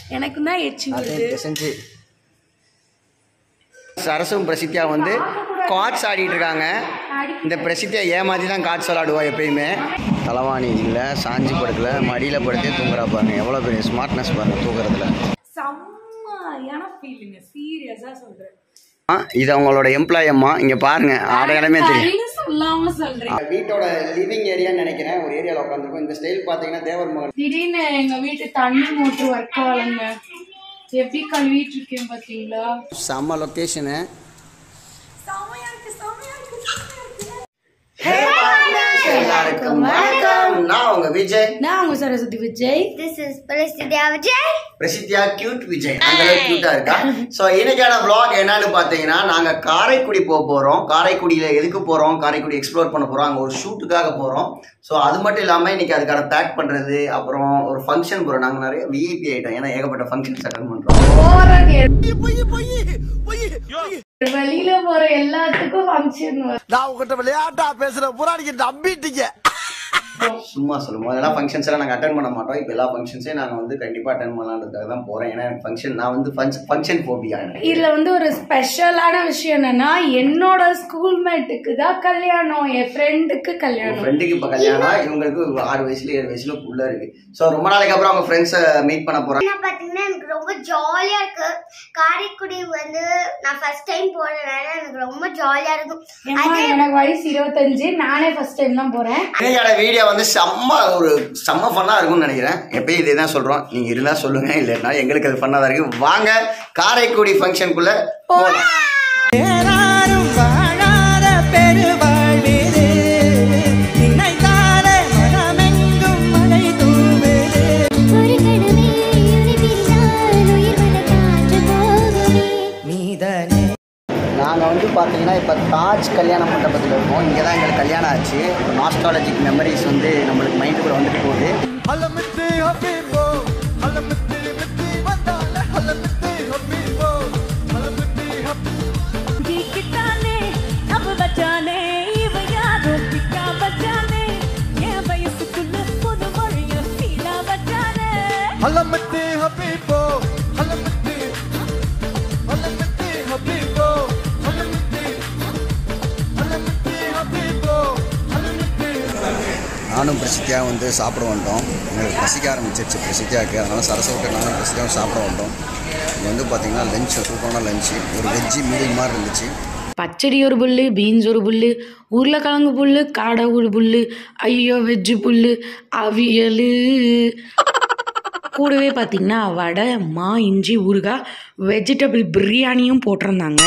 எனக்கு தான் எச்சி அதே வருது செஞ்சு சரசும் பிரசித்தியா வந்து காட்ஸ் ஆடிட்டு இருக்காங்க இந்த பிரசித்தியா ஏமாத்தி தான் காட்ஸ் விளாடுவா எப்பயுமே தலைவாணி இல்லை சாஞ்சி படுக்கல மடியில் படுத்தே தூங்குறா பாருங்க எவ்வளோ பெரிய ஸ்மார்ட்னஸ் பாருங்க தூங்குறதுல செம்மையான ஃபீலிங்க சீரியஸா சொல்றேன் ஆ, இது அவங்களோட எம்ப்ளாய் அம்மா இங்கே பாருங்க அடையாளமே தெரியும் அப்படின்னு சொல்லாம சொல்றேன் வீட்டோட லிவிங் ஏரியான்னு நினைக்கிறேன் ஒரு ஏரியாவில் உட்காந்துருக்கோம் இந்த ஸ்டைல் பார்த்தீங்கன்னா தேவர் மகன் திடீர்னு எங்க வீட்டு தண்ணி மோட்டர் ஒர்க் ஆகலைங்க எப்படி கழுவிட்டு இருக்கேன் பாத்தீங்களா செம்ம லொக்கேஷனு செம்மையா இருக்கு செம்மையா இருக்கு செம்மையா இருக்கு எல்லாருக்கும் வணக்கம் நான் உங்க விஜய் நான் உங்க Saraswathi Vijay This is Parasithya Vijay. Prasithya cute Vijay அந்த அளவுக்கு கியூட்டா இருக்கா சோ இன்னைக்கான vlog என்னன்னு பாத்தீங்கன்னா நாங்க காரைக்குடி போக போறோம் காரைக்குடியில எதுக்கு போறோம் காரைக்குடி எக்ஸ்ப்ளோர் பண்ண போறோம் அங்க ஒரு ஷூட்டுக்காக போறோம் சோ அது மட்டும் இல்லாம இன்னைக்கு அதுக்கான பேக் பண்றது அப்புறம் ஒரு ஃபங்க்ஷன் போறோம் நாங்க நிறைய விஐபி ஆயிட்டோம் ஏன்னா ஏகப்பட்ட ஃபங்க்ஷன்ஸ் அட்டன் பண்றோம் வெளியில போற எல்லாத்துக்கும் ஃபங்க்ஷன் நான் உங்ககிட்ட விளையாட்டா பேசுற புறாடிக்கு நம்பிட்டீங்க சும்மா சொல்லுவோம் அதெல்லாம் ஃபங்க்ஷன்ஸ் எல்லாம் நாங்க அட்டன் பண்ண மாட்டோம் இப்போ எல்லா ஃபங்க்ஷன்ஸையும் நாங்க வந்து கண்டிப்பா அட்டன் பண்ணலான்றதுக்காக தான் போறேன் ஏன்னா எனக்கு ஃபங்க்ஷன் நான் வந்து ஃபங்க்ஷன் போபியா இதுல வந்து ஒரு ஸ்பெஷலான விஷயம் என்னன்னா என்னோட ஸ்கூல் மேட்டுக்கு தான் கல்யாணம் என் ஃப்ரெண்டுக்கு கல்யாணம் ஃப்ரெண்டுக்கு இப்போ கல்யாணம் இவங்களுக்கு ஒரு ஆறு வயசுல ஏழு வயசுல உள்ள இருக்கு ஸோ ரொம்ப நாளைக்கு அப்புறம் அவங்க ஃப்ரெண்ட்ஸை மீட் பண்ண போறாங்க என்ன பாத்தீங்கன்னா எனக்கு ரொம்ப ஜாலியா இருக்கு காரைக்குடி வந்து நான் ஃபர்ஸ்ட் டைம் போறதுனால எனக்கு ரொம்ப ஜாலியா இருக்கும் ஏம்மா, எனக்கு வயசு இருபத்தஞ்சு நானே ஃபர்ஸ்ட் டைம் தான் போறேன் இன்னைக்கான வீடியோ வந்து செம்ம ஒரு செம்ம ஃபன்னாக இருக்கும்னு நினைக்கிறேன் எப்பயும் இதே தான் சொல்கிறோம் நீங்கள் இருந்தால் சொல்லுங்க இல்லைன்னா எங்களுக்கு அது ஃபன்னாக தான் இருக்கு வாங்க காரைக்குடி ஃபங்க்ஷனுக்குள்ள போகலாம் யாரும் வாழாத பெருவாழ்விது நினைத்தாலே மனமெங்கும் மழை தூவுது ஒரு கடவே பிரிந்தால் உயிர் வர காற்று போகுமே நீதனே நாங்கள் வந்து பார்த்தீங்கன்னா இப்போ தாஜ் கல்யாண மண்டபத்தில் இருக்கோம் இங்கே தான் எங்களுக்கு கல்யாணம் ஆச்சு ஒரு நாஸ்டாலஜிக் மெமரிஸ் வந்து நம்மளுக்கு மைண்டுக்குள்ள வந்துட்டு போகுது ஹலமித்து ஹப்பீபோ ஹலமித்து மித்து வந்தாலே ஹலமித்து ஹப்பீபோ ஹலமித்து ஹப்பீபோ கிட்டானே நம்ம பச்சானே இவ யாரும் பிக்கா பச்சானே என் வயசுக்குள்ள புது மொழிய ஃபீலா பச்சானே ஹலமித்து ஹப்பீபோ ஹலமித்து ஹலமித்து ஹப்பீபோ ஹலமித்து ஹலமித்து ஹப்பீபோ ஹலமித்து நானும் பிரசித்தியாக வந்து சாப்பிட வந்துட்டோம் எங்களுக்கு பசிக்க ஆரம்பிச்சிருச்சு பிரசித்தியாவுக்கு அதனால் சரசவுக்கு நானும் பிரசித்தியாவும் சாப்பிட வந்துட்டோம் இது வந்து பார்த்தீங்கன்னா லஞ்ச் சூப்பரான லஞ்சு ஒரு வெஜ்ஜி மீடியம் மாதிரி இருந்துச்சு பச்சடி ஒரு புல்லு பீன்ஸ் ஒரு புல்லு உருளைக்கிழங்கு புல்லு காடை ஒரு புல்லு ஐயோ வெஜ்ஜு புல்லு அவியல் கூடவே பார்த்தீங்கன்னா வடை மா இஞ்சி ஊறுகாய் வெஜிடபிள் பிரியாணியும் போட்டிருந்தாங்க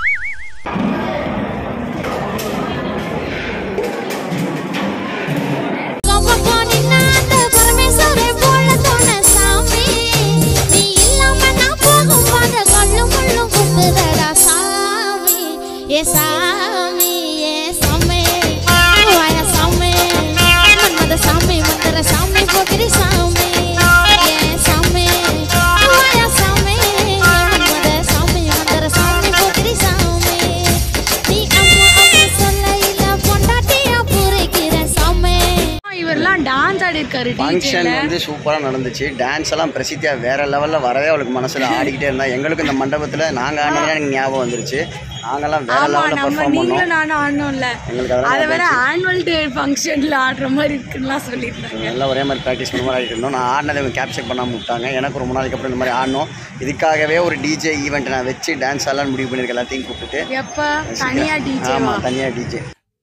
சாமி ஏ சாமி வாய சாமி மன்மத சாமி மந்திர சாமி போக்கிரி சாமி ஏ சாமி வாய சாமி மன்மத சாமி மந்திர சாமி போக்கிரி சாமி நீ அம்மா அம்மா சொல்ல இல்ல பொண்டாட்டியா பூரிக்கிற சாமி இவரெல்லாம் டான்ஸ் ஆடி இருக்காரு ஃபங்க்ஷன் வந்து சூப்பராக நடந்துச்சு டான்ஸ் எல்லாம் பிரசித்தியா வேற லெவலில் வரவே அவளுக்கு மனசில் ஆடிக்கிட்டே இருந்தா எங்களுக்கு இந்த மண்டபத்தில் நாங்கள் ஆனதுலாம் எனக்கு ஞாபகம் வந்துருச்சு நாங்கெல்லாம் வேற ஆமா லெவலில் நம்ம பெர்ஃபார்ம் நீங்களும் பண்ணோம் நானும் ஆடணும்ல எங்களுக்கு அதெல்லாம் அதை வேற ஞாபகம் ஆனுவல் டே ஃபங்க்ஷன்ல ஆடுற மாதிரி இருக்குன்னுலாம் சொல்லியிருந்தாங்க எல்லாம் ஒரே மாதிரி ப்ராக்டிஸ் பண்ண மாதிரி ஆடிட்டு இருந்தோம் நான் ஆடினதை இவங்க கேப்சர் பண்ணாமல் விட்டாங்க எனக்கு ரொம்ப நாளைக்கு அப்புறம் இந்த மாதிரி ஆடணும் இதுக்காகவே ஒரு டிஜே ஈவெண்ட் நான் வச்சு டான்ஸ் எல்லாம் முடிவு பண்ணியிருக்கேன் எல்லாத்தையும் கூப்பிட்டு எப்ப தனியா டிஜே ஆமா தனியாக டிஜே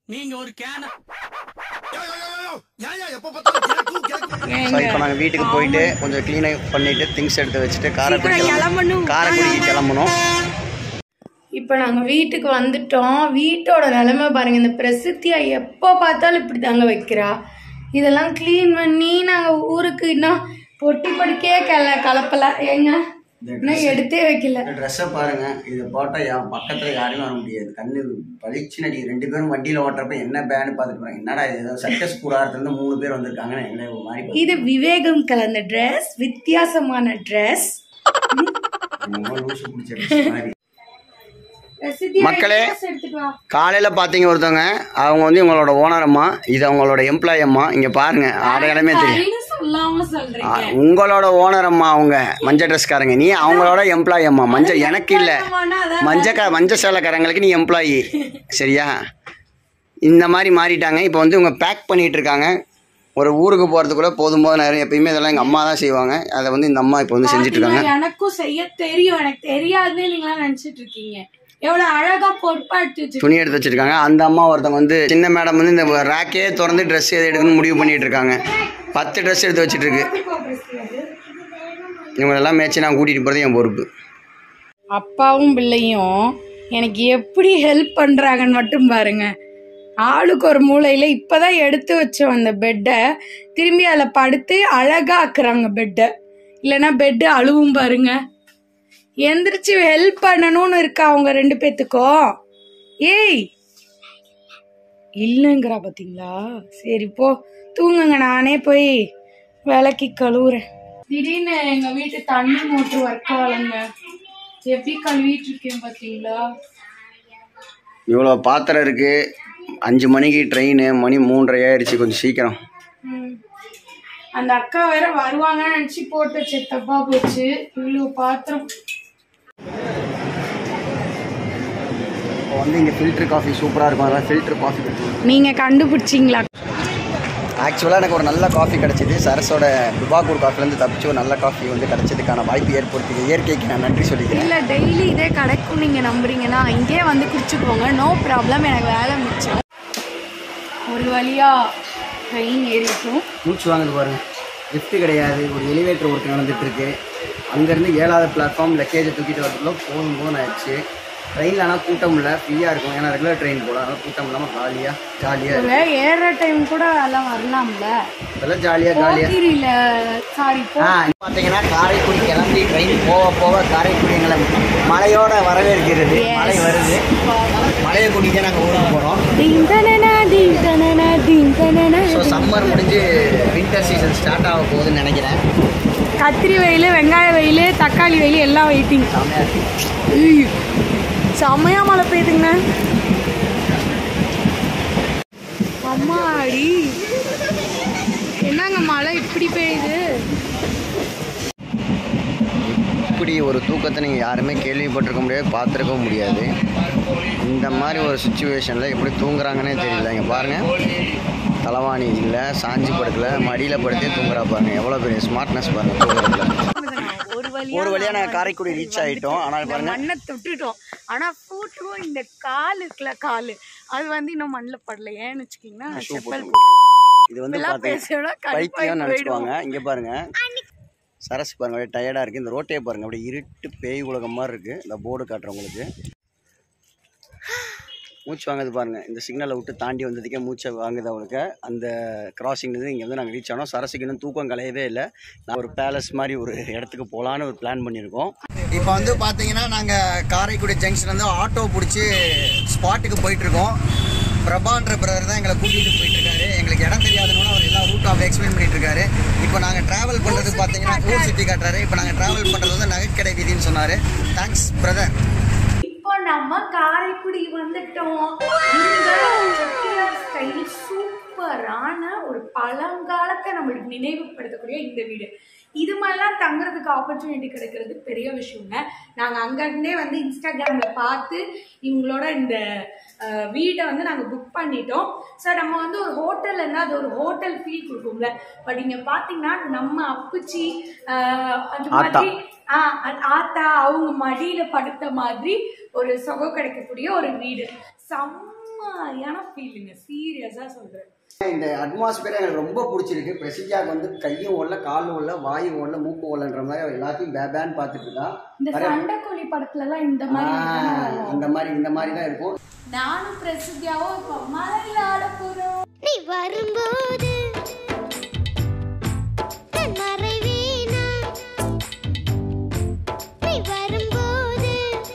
ஸோ இப்போ நாங்கள் வீட்டுக்கு போயிட்டு கொஞ்சம் க்ளீன் பண்ணிட்டு திங்ஸ் எடுத்து வச்சுட்டு காரைக்குடி சீக்கிரம் கிளம்பணும். கிளம்பணும் காரைக்குடிக்கு கிளம்பணும் இப்போ நாங்கள் வீட்டுக்கு வந்துட்டோம் வீட்டோட நிலைமை பாருங்க இந்த பிரசித்தியா எப்போ பார்த்தாலும் இப்படி தாங்க வைக்கிறா இதெல்லாம் க்ளீன் பண்ணி நாங்கள் ஊருக்கு இன்னும் பொட்டி படிக்கே கல கலப்பல ஏங்க இன்னும் எடுத்தே வைக்கல இந்த ட்ரெஸ்ஸை பாருங்க இதை போட்டால் என் பக்கத்தில் யாருமே வர முடியாது கண்ணு பளிச்சுன்னு அடி ரெண்டு பேரும் வண்டியில் ஓட்டுறப்ப என்ன பேனு பார்த்துட்டு போறாங்க என்னடா இது ஏதோ சட்டஸ் கூடாரத்துலேருந்து மூணு பேர் வந்திருக்காங்கன்னு எங்களை ஒரு மாதிரி இது விவேகம் கலந்த ட்ரெஸ் வித்தியாசமான ட்ரெஸ் பார்த்து லூசு பிடிச்ச dress மாதிரி பிரசித்தி மக்களே. ஐஸ் எடுத்துட்டு வா காலையில் பார்த்தீங்க ஒருத்தவங்க அவங்க வந்து இவங்களோட ஓனர் அம்மா இது அவங்களோட எம்ப்ளாயி அம்மா இங்கே பாருங்க அடையாளமே தெரியும் சரின்னு சொல்லாம ஆ, சொல்றீங்க உங்களோட ஓனர் அம்மா அவங்க மஞ்சள் ட்ரெஸ்காரங்க நீ அவங்களோட எம்ப்ளாயி அம்மா மஞ்சள் எனக்கு இல்லை அம்மானா அதான் மஞ்சள் க மஞ்சள் சேலைக்காரங்களுக்கு நீ எம்ப்ளாயி சரியா இந்த மாதிரி மாறிட்டாங்க இப்போ வந்து இவங்க பேக் பண்ணிட்டு இருக்காங்க ஒரு ஊருக்கு போகிறதுக்குள்ள போதும் போது நேரம் எப்பயுமே இதெல்லாம் எங்கள் அம்மா தான் செய்வாங்க அதை வந்து இந்த அம்மா இப்போ வந்து செஞ்சுட்டு இருக்காங்க பாத்தீங்களா, எனக்கும் செய்ய தெரியும் எனக்கு தெரியாதுன்னு நீங்களா நினைச்சிட்டு இருக்கீங்க எவ்வளவு அழகா பொறுப்பா எடுத்து வச்சிருக்கீங்க. துணி எடுத்து வச்சிருக்காங்க அந்த அம்மா ஒருத்தவங்க வந்து சின்ன மேடம் வந்து இந்த ரேக்கே திறந்து ட்ரெஸ் எது எடுக்கணும்னு முடிவு பண்ணிட்டு இருக்காங்க பத்து ட்ரெஸ் எடுத்து வச்சிட்டு இருக்கு இவங்களெல்லாம் மேய்ச்சி நான் கூட்டிகிட்டு போகிறது என் பொறுப்பு அப்பாவும் பிள்ளையும் எனக்கு எப்படி ஹெல்ப் பண்றாங்கன்னு மட்டும் பாருங்க ஆளுக்கு ஒரு மூலையில இப்பதான் எடுத்து வச்சோம் அந்த பெட்டை திரும்பி அதில் படுத்து அழகா ஆக்குறாங்க பெட்டை இல்லைன்னா பெட்டு அழுவும் பாருங்க எந்திரிச்சு ஹெல்ப் பண்ணணும்னு இருக்கா அவங்க ரெண்டு பேத்துக்கும் ஏய் இல்லைங்கிறா பாத்தீங்களா சரி போ தூங்குங்க நானே போய் விளக்கி கழுவுறேன் திடீர்னு எங்க வீட்டு தண்ணி மோட்டர் ஒர்க் ஆகலைங்க எப்படி கழுவிட்டு இருக்கேன் பாத்தீங்களா இவ்வளோ பாத்திரம் இருக்குது அஞ்சு மணிக்கு ட்ரெயின் மணி மூன்றரை ஆயிடுச்சு கொஞ்சம் சீக்கிரம் ம். அந்த அக்கா வேற வருவாங்கன்னு நினைச்சு போட்டு வச்ச தப்பா போச்சு இவ்வளவு பாத்திரம் இப்போ வந்து இங்கே ஃபில்டர் காஃபி சூப்பராக இருக்கும் அதனால் ஃபில்டர் காஃபி குடிச்சோம் நீங்க கண்டுபிடிச்சிங்களா ஆக்சுவலாக எனக்கு ஒரு நல்ல காஃபி கிடச்சிது சரஸோட துபாக்கூர் காஃபிலேருந்து தப்பிச்சு ஒரு நல்ல காஃபி வந்து கிடச்சதுக்கான வாய்ப்பு ஏற்படுத்தி இயற்கைக்கு நான் நன்றி சொல்லிக்கிறேன் இல்ல டெய்லி இதே கிடைக்கும் நீங்க நம்புறீங்கன்னா இங்கே வந்து குடிச்சுக்கோங்க நோ ப்ராப்ளம் எனக்கு வேலை மிச்சம் ஒரு வழியா ட்ரெயின் ஏறிட்டோம் மூச்சு வாங்குது பாருங்க லிஃப்ட் கிடையாது ஒரு எலிவேட்டர் ஒர்க் நடந்துட்டு இருக்கு அங்கேருந்து ஏழாவது பிளாட்ஃபார்ம் லக்கேஜை தூக்கிட்டு வரதுக்குள்ள போதும் போதும் ஆயிடுச்சு ட்ரெயினில் ஆனால் கூட்டம் இல்லை ஃப்ரீயாக இருக்கும் ஏன்னா ரெகுலர் ட்ரெயின் போல அதனால் கூட்டம் இல்லாமல் ஜாலியாக ஜாலியாக ஒரு ஏற டைம் கூட எல்லாம் வரலாம்ல இதெல்லாம் ஜாலியாக ஜாலியாக போகிரியில சாரி போ ஆ பார்த்தீங்கன்னா காரைக்குடி கிளம்பி ட்ரெயின் போக போக காரைக்குடி எங்களை மழையோட வரவேற்கிறது மழை வருது மழையை கூட்டிகிட்டே நாங்கள் ஊருக்கு போகிறோம் டிங் தனனா டிங் தனனா டிங் தனனா ஸோ சம்மர் முடிஞ்சு வின்டர் சீசன் ஸ்டார்ட் ஆக போகுதுன்னு நினைக்கிறேன் கத்திரி வெயில் வெங்காய வெயில் தக்காளி வெயில் எல்லாம் வெயிட்டிங் செம்மையாக இருக்கு செம்மையா மழை பெய்யுதுங்க அம்மாடி என்னங்க மழை இப்படி பெய்யுது இப்படி ஒரு தூக்கத்தை நீங்கள் யாருமே கேள்விப்பட்டிருக்க முடியாது பார்த்துருக்கவும் முடியாது இந்த மாதிரி ஒரு சுச்சுவேஷனில் எப்படி தூங்குறாங்கன்னே தெரியல இங்கே பாருங்கள் தலைவாணி இல்லை சாஞ்சி படுக்கல மடியில் படுத்தே தூங்குறா பாருங்க எவ்வளோ பெரிய ஸ்மார்ட்னஸ் பாருங்க தூங்குறதுல ஒரு வழி ஒரு வழியாக நாங்கள் காரைக்குடி ரீச் ஆகிட்டோம் ஆனால் பாருங்க மண்ணை தொட்டுட்டோம் ஆனா ஃபூட்டும் இந்த கால் இருக்குல்ல கால் அது வந்து இன்னும் மண்ணில் படல ஏன்னு வச்சுக்கிங்கன்னா செப்பல் இது வந்து இதெல்லாம் பேசணும்னா பார்த்தீங்கன்னா கடுப்பாகி பைத்தியம் நினச்சிக்குவாங்க இங்கே பாருங்க சரஸ் பாருங்க அப்படியே டயர்டாக இருக்குது இந்த ரோட்டே பாருங்க அப்படியே இருட்டு பேய் உலகம் மாதிரி இருக்குது இந்த போர்டு காட்டுறவங்களுக்கு மூச்சு வாங்குது பாருங்க இந்த சிக்னலை விட்டு தாண்டி வந்ததுக்கே மூச்சை வாங்குது அவளுக்கு அந்த கிராசிங்லேருந்து இங்கே வந்து நாங்கள் ரீச் ஆனோம் சரஸுக்கு இன்னும் தூக்கம் கலையவே இல்லை நான் ஒரு பேலஸ் மாதிரி ஒரு இடத்துக்கு போகலான்னு ஒரு பிளான் பண்ணியிருக்கோம் இப்போ வந்து பார்த்தீங்கன்னா நாங்கள் காரைக்குடி ஜங்ஷன் வந்து ஆட்டோ பிடிச்சி ஸ்பாட்டுக்கு போயிட்டுருக்கோம் பிரபான்ற பிரதர் தான் எங்களை கூட்டிகிட்டு போயிட்டு இருக்காரு எங்களுக்கு இடம் தெரியாதுன்னு அவர் எல்லா ரூட் ஆஃப் எக்ஸ்பிளைன் பண்ணிட்டு இருக்காரு இப்போ நாங்கள் ட்ராவல் பண்ணுறது பார்த்தீங்கன்னா ஊர் சுற்றி காட்டுறாரு இப்போ நாங்கள் ட்ராவல் பண்ணுறது வந்து நகைக்கடை வீதின்னு சொன்னார் தேங்க்ஸ் பிரதர் இப்போ நம்ம காரைக்குடி வந்துட்டோம் ஸ்டைல் சூப்பரான ஒரு பழங்காலத்தை நம்மளுக்கு நினைவுபடுத்தக்கூடிய இந்த வீடு இது மாதிரிலாம் தங்குறதுக்கு ஆப்பர்ச்சுனிட்டி கிடைக்கிறது பெரிய விஷயங்க நாங்கள் அங்கேருந்தே வந்து இன்ஸ்டாகிராமில் பார்த்து இவங்களோட இந்த அஹ், வீடை வந்து நாங்கள் புக் பண்ணிட்டோம் ஸோ நம்ம வந்து ஒரு ஹோட்டல் இருந்தால் அது ஒரு ஹோட்டல் ஃபீல் கொடுக்கும்ல பட் இங்கே பார்த்தீங்கன்னா நம்ம அப்புச்சி அஹ், அது ஆத்தா. மாதிரி ஆ அது ஆத்தா அவங்க மடியில படுத்த மாதிரி ஒரு சுகம் கிடைக்கக்கூடிய ஒரு வீடு செம்மையான ஃபீலிங்க சீரியஸா சொல்றேன் இந்த அட்மாஸ்பியர் எனக்கு ரொம்ப பிடிச்சிருக்கு பிரசித்தியாவுக்கு வந்து கையும் ஓடல காலும் ஓடல வாயும் ஓடல மூக்கு ஓடலன்ற மாதிரி அவ எல்லாத்தையும் பேபேன்னு பார்த்துட்டு இருக்கா இந்த சண்டைக்கோழி படத்துல எல்லாம் இந்த மாதிரி ஆ, இருக்குன்னா, இந்த மாதிரி இந்த மாதிரி தான் இருக்கும் நானும் பிரசித்தியாவும் இப்போ மலையில ஆட போறோம் நீ வரும்போது நான் மறைவேனா நீ வரும்போது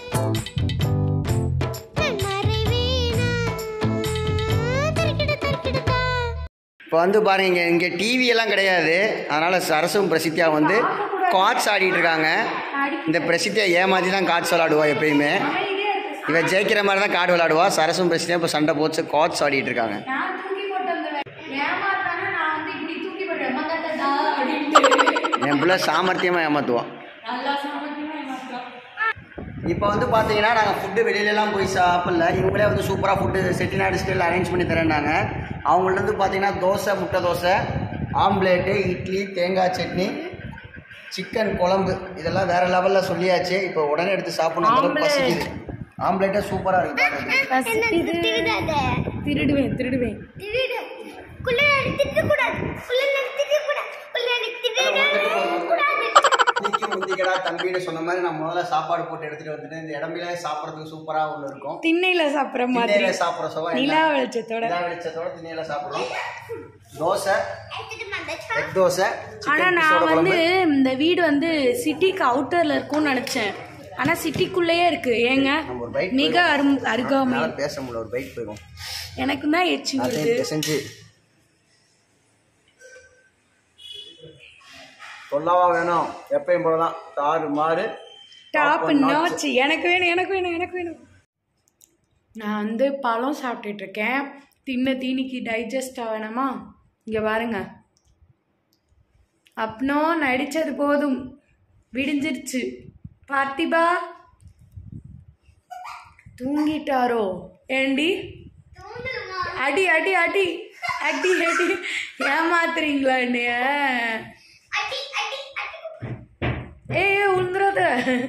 நான் மறைவேனா தர்க்கிட தர்க்கிடதா இப்போ வந்து பாருங்க இங்கே இங்கே டிவி எல்லாம் கிடையாது அதனால சரசும் பிரசித்தியா வந்து காட்ஸ் ஆடிட்டு இருக்காங்க இந்த பிரசித்தியா ஏமாத்தி தான் காட்ஸ் விளாடுவா எப்பயுமே அமைதியா இருக்க இவன் ஜெயிக்கிற மாதிரி தான் கார்டு விளையாடுவா சரசும் பிரச்சனையும் இப்போ சண்டை போச்சு காட்ஸ் ஆடிட்டு இருக்காங்க நான் தூக்கி போட்டு வந்துடுவேன் ஏமாத்தானே நான் வந்து இப்படி தூக்கி போட்டுருவேன் மங்கத்தடா அப்படின்ட்டு என் பிள்ளை சாமர்த்தியமாக ஏமாத்துவான் நல்லா சாமர்த்தியமா ஏமாத்துவான் இப்போ வந்து பார்த்தீங்கன்னா நாங்கள் ஃபுட்டு வெளியிலலாம் போய் சாப்பிடல இவங்களே வந்து சூப்பராக ஃபுட்டு செட்டிநாடு ஸ்டைல் அரேஞ்ச் பண்ணி தரேன்னாங்க அவங்கள்ட்ட வந்து பார்த்தீங்கன்னா தோசை முட்டை தோசை ஆம்லேட்டு இட்லி தேங்காய் சட்னி சிக்கன் குழம்பு இதெல்லாம் வேற லெவலில் சொல்லியாச்சு இப்போ உடனே எடுத்து சாப்பிடணும் அந்த அளவுக்கு பசிக்குது ஆம்லேட்டே சூப்பராக இருக்கு பார்க்கறதுக்கு. என்ன திருடாத திருடுவேன் திருடுவேன் திருடு குள்ள திருட கூடாது குள்ள திருட கூடாது குள்ள திருட கூடாது தூக்கி முந்திக்கடா தம்பின்னு சொன்ன மாதிரி நான் முதல்ல சாப்பாடு போட்டு எடுத்துட்டு வந்துட்டு இந்த இடமில சாப்பிட்றதுக்கு சூப்பராக ஒன்று இருக்கும் திண்ணையில சாப்பிட்ற மாதிரி திண்ணையில சாப்பிட்ற சுகம் என்ன? நிலா வெளிச்சத்தோட நிலா வெளிச்சத்தோட திண்ணையில சாப்பிடுறோம் தோசை எடுத்துட்டு வந்தாச்சா எக் தோசை ஆனா சிக்கன் நான் பிசோட வந்து குழம்பு இந்த வீடு வந்து சிட்டிக்கு அவுட்டர்ல இருக்கும்னு நினைச்சேன் ஆனா சிட்டிக்குள்ளேயே இருக்கு ஏங்க நம்ம ஒரு பைக் மிக அரும் அருகாமை என்னால பேச முடியல ஒரு பைக் போயிடும் எனக்கு தான் எச்சி வருது அதையும் பிசைஞ்சு சொல்லவா வேணும் எப்பயும் போலதான் தாறு மாறு டாப் நாச்சு எனக்கு வேணும் எனக்கு வேணும் எனக்கு வேணும் நான் வந்து பழம் சாப்பிட்டுட்டு இருக்கேன் தின்ன தீனிக்கு டைஜஸ்ட் ஆகணுமா இங்க பாருங்க அப்னோ நடிச்சது போதும் விடிஞ்சிருச்சு பார்த்திபா தூங்கிட்டாரோ ஏண்டி அடி அடி அடி அடி அடி ஏமாத்துறீங்களா என்னைய அடி அடி அடி ஏய் உந்துறாத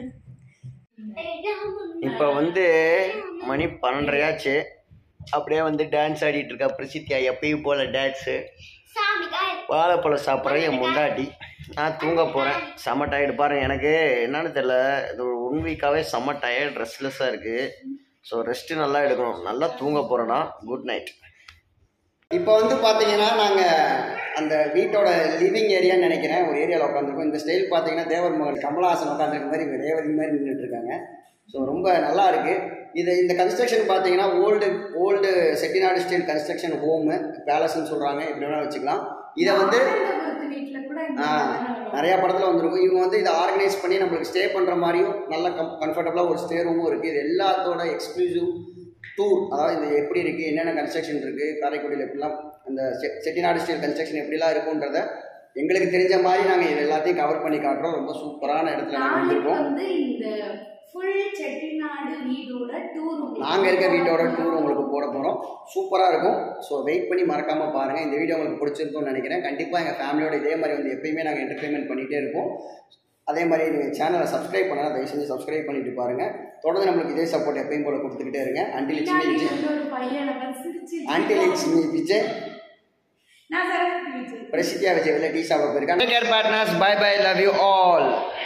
இப்போ வந்து மணி பன்னெண்டரையாச்சு அப்படியே வந்து டான்ஸ் ஆடிட்டு இருக்கா பிரசித்தியா எப்பயும் போல டான்ஸு சாமி காய் வாழைப்பழம் சாப்பிட்ற என் முண்டாட்டி நான் தூங்க போகிறேன் செம்ம டயர்டு பாருங்க எனக்கு என்னன்னு தெரியல இது ஒரு ஒன் வீக்காகவே செம்ம டயர்ட் ரெஸ்ட்லெஸ்ஸாக இருக்குது ஸோ ரெஸ்ட்டு நல்லா எடுக்கணும் நல்லா தூங்க போகிறேன்னா குட் நைட் இப்போ வந்து பார்த்தீங்கன்னா நாங்கள் அந்த வீட்டோட லிவிங் ஏரியான்னு நினைக்கிறேன் ஒரு ஏரியாவில் உட்காந்துருக்கோம் இந்த ஸ்டைல் பார்த்தீங்கன்னா தேவர் மகன் கமலஹாசன் உட்காந்துருக்க மாதிரி இவங்க ரேவதி மாதிரி நின்றுட்டு இருக்காங்க ஸோ ரொம்ப நல்லா இருக்கு இது இந்த கன்ஸ்ட்ரக்ஷன் பார்த்தீங்கன்னா old old Chettinad style construction home பேலஸ்ன்னு சொல்கிறாங்க எப்படி வேணால் வச்சுக்கலாம் இதை வந்து வீட்டுல கூட ஆ, நிறைய படத்துல வந்திருக்கும் இவங்க வந்து இதை ஆர்கனைஸ் பண்ணி நம்மளுக்கு ஸ்டே பண்ற மாதிரியும் நல்ல கம் கம்ஃபர்டபுளாக ஒரு ஸ்டே ரூமும் இருக்கு இது எல்லாத்தோட எக்ஸ்க்ளூசிவ் டூர் அதாவது இது எப்படி இருக்கு என்னென்ன கன்ஸ்ட்ரக்ஷன் இருக்கு காரைக்குடியில் எப்படிலாம் அந்த செ- செட்டிநாடு ஸ்டைல் கன்ஸ்ட்ரக்ஷன் எப்படிலாம் இருக்குன்றத எங்களுக்கு தெரிஞ்ச மாதிரி நாங்கள் இது எல்லாத்தையும் கவர் பண்ணி காட்டுறோம் ரொம்ப சூப்பரான இடத்துல நாங்கள் நாளைக்கு வந்திருக்கோம் வந்து இந்த ஃபுல் செட்டிநாடு வீடோட டூர் நாங்கள் இருக்க வீட்டோட டூர் உங்களுக்கு போட போகிறோம் சூப்பராக இருக்கும் ஸோ வெயிட் பண்ணி மறக்காமல் பாருங்கள் இந்த வீடியோ உங்களுக்கு பிடிச்சிருக்கும்னு நினைக்கிறேன் கண்டிப்பாக எங்கள் ஃபேமிலியோட இதே மாதிரி வந்து எப்பயுமே நாங்கள் என்டர்டெயின்மெண்ட் பண்ணிகிட்டே இருப்போம் அதே மாதிரி நீங்கள் சேனலை சப்ஸ்கிரைப் பண்ணலாம் தயவு செஞ்சு சப்ஸ்கிரைப் பண்ணிட்டு பாருங்கள் தொடர்ந்து நம்மளுக்கு இதே சப்போர்ட் எப்பயும் போல கொடுத்துக்கிட்டே இருங்க அன்டில் லட்சுமி விஜய் ஒரு பையனை பார்த்து சிரிச்சு ஆன்டி லட்சுமி விஜய் நான் சரஸ்வதி விஜய் பிரசித்தியா விஜய் வெளில டீ சாப்பிட போயிருக்காங்க partners bye bye love you all